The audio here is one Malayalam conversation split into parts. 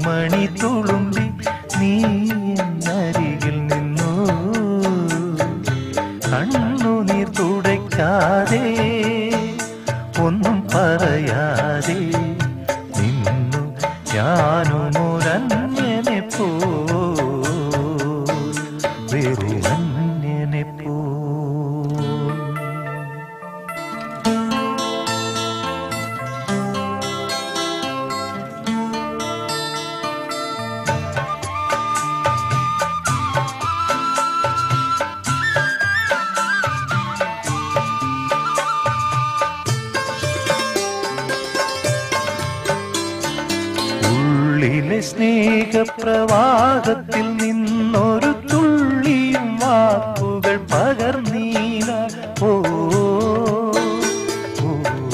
നീർമണി തുളുമ്പി നീ എന്നരികിൽ നിന്നു കണ്ണുനീർ തുടയ്ക്കാതെ ഒന്നും പറയാതെ നിന്നു ഞാനുമൊരന്യനെ പോ വെറുമന്യനെ പോ ഉള്ളിലെ സ്നേഹപ്രവാഹത്തിൽ നിന്നൊരു തുള്ളിയും വാക്കുകൾ പകർന്നീല ഓ ഓ,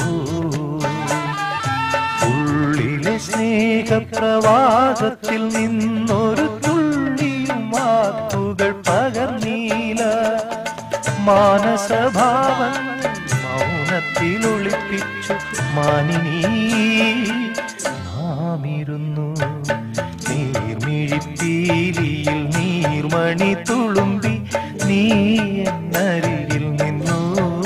ഉള്ളിലെ സ്നേഹപ്രവാഹത്തിൽ നിന്നൊരു തുള്ളിയും വാക്കുകൾ പകർന്നീല മാനസഭാവൻ മൗനത്തിൽ ഒളിപ്പിച്ചു മാനിനീ നാമിരുന്നു നീർമിഴിപ്പീലിയിൽ നീർമണി തുളുമ്പി നീ എന്നരികിൽ നിന്നു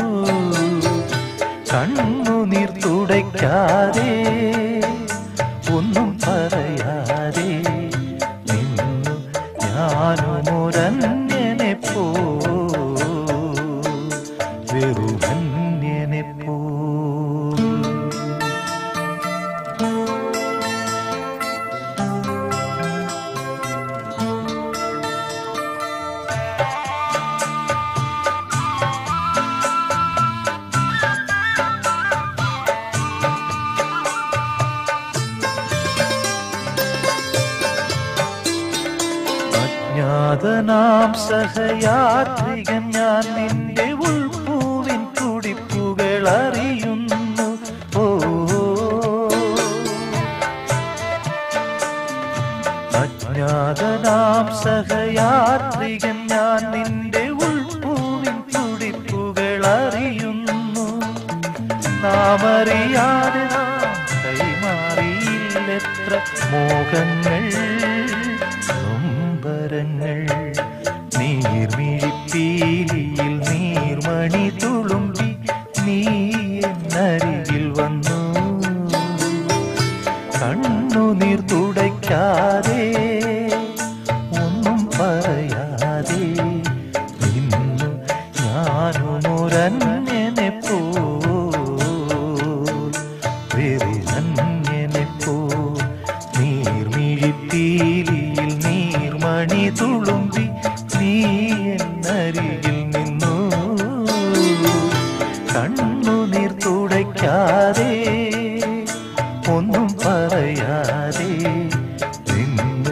കണ്ണുനീർ തുടയ്ക്കാതെ ഒന്നും പറയാതെ നിന്നു ഞാനുമൊരന്യനെ പോ വെറുമന്യനെ പോ അജ്ഞാതനാം സഹയാത്രികൻ ഞാൻ നിന്റെ ഉൾപ്പൂവിൻ തുടിപ്പുകൾ അറിയുന്നു ഓ അജ്ഞാതനാം സഹയാത്രികൻ ഞാൻ നിന്റെ ഉൾപ്പൂവിൻ തുടിപ്പുകൾ അറിയുന്നു നാമറിയാതെ നാം കൈമാറിയില്ലെത്ര മോഹങ്ങൾ നൊമ്പരങ്ങൾ നീർമിഴിപ്പീലിയിൽ നീർമണി തുളുമ്പി നീ എന്നരികിൽ വന്നു കണ്ണുനീർ തുടയ്ക്കാതെ ഒന്നും പറയാതെ നിന്നു ഞാനുമൊരന്യനെ പോ വെറുമന്യനെ പോ നീർമിഴിപ്പീലിയിൽ നീർമണി തുളുമ്പി നീ എന്നരികിൽ നിന്നു കണ്ണുനീർ തുടയ്ക്കാതെ ഒന്നും പറയാതെ നിന്നു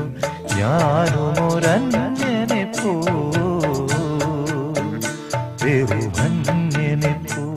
ഞാനുമൊരന്യനെ പോ വെറുമന്യനെ പോ